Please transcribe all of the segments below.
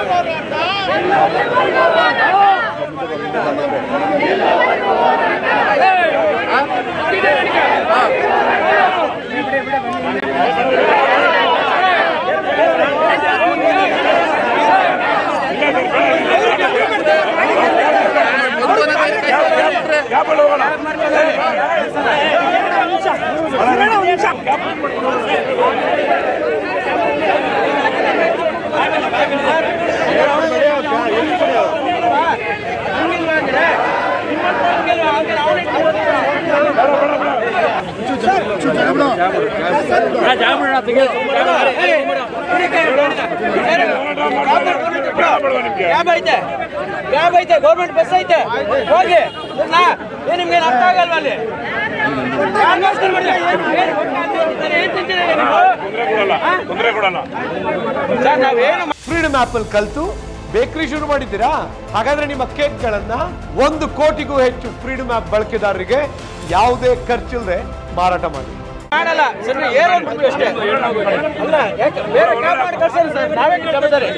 Cab ಐತೆ cab ಐತೆ government bus ಐತೆ ಹೋಗಿ ನಾ ಏನ್ ನಿಮ್ಗೆ ಅರ್ಥ ಆಗಲ್ವ ಅಲ್ಲಿ ಯಾರ್ ನಮಸ್ಕಾರ ಮಾಡಿ? ಏನ್ ಗೊತ್ತಾಗ್ತಿದೆ? ಏನ್ ತಿಂತೀರಿ ನೀವು? ತೊಂದರೆ ಕೊಡಲ್ಲ ಸರ್ ನಾವೇನು ಫ್ರೀಡಮ್ ಆಪ್ ಅಲ್ಲಿ ಕಲ್ತು ಬೇಕರಿ ಶುರು ಮಾಡಿದ್ದೀರಾ ಹಾಗಾದ್ರೆ ನಿಮ್ಮ ಕೇಕ್ಗಳನ್ನ ಒಂದು ಕೋಟಿಗೂ ಹೆಚ್ಚು ಫ್ರೀಡಮ್ ಆಪ್ ಬಳಕೆದಾರರಿಗೆ ಯಾವುದೇ ಖರ್ಚಿಲ್ಲದೆ ಮಾರಾಟ ಮಾಡಿ ಮಾಡಲ್ಲ ಸರ್ ಏನೋ ಬಂದ್ವಿ ಅಷ್ಟೇ ಅಲ್ಲ ಯಾಕೆ ಬೇರೆ ಕ್ಯಾಬ್ ಮಾಡಿ ಕಳ್ಸಲ್ಲ ಸರ್ ನಾವೇ ಜವಾಬ್ದಾರಿ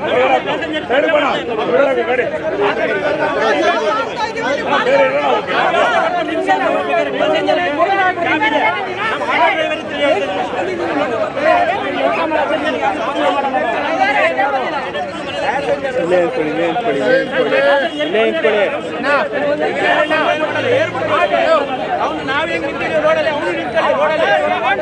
ಅವ್ನು ನಾವ್ ಹೆಂಗ್ ನಿಂತಿದ್ದೀವಿ ರೋಡಲ್ಲಿ ಅವ್ನು ನಿಂತ್ಕೊಳ್ಳಿ ರೋಡಲ್ಲಿ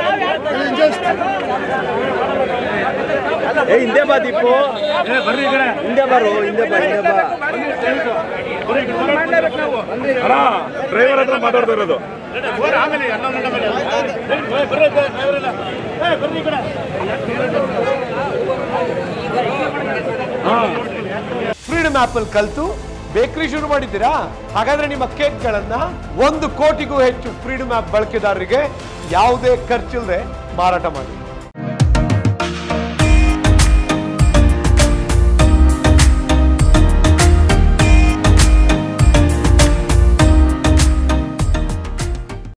ಹಿಂದೆ ಬಾ ದೀಪು ಹಿಂದೆ ಬಾರು ಹಿಂದೆ ಬಾ ಹಿಂದೆ ಬಾ ಡ್ರೈವರ್ ಹತ್ರ ಮಾತಾಡ್ತಾ ಇರೋದು ಫ್ರೀಡಮ್ ಆಪ್ ಅಲ್ಲಿ ಕಲ್ತು ಬೇಕರಿ ಶುರು ಮಾಡಿದ್ದೀರಾ ಹಾಗಾದ್ರೆ ನಿಮ್ಮ ಕೇಕ್ಗಳನ್ನ ಒಂದು ಕೋಟಿಗೂ ಹೆಚ್ಚು ಫ್ರೀಡಮ್ ಆಪ್ ಬಳಕೆದಾರರಿಗೆ ಯಾವುದೇ ಖರ್ಚಿಲ್ಲದೆ ಮಾರಾಟ ಮಾಡಿ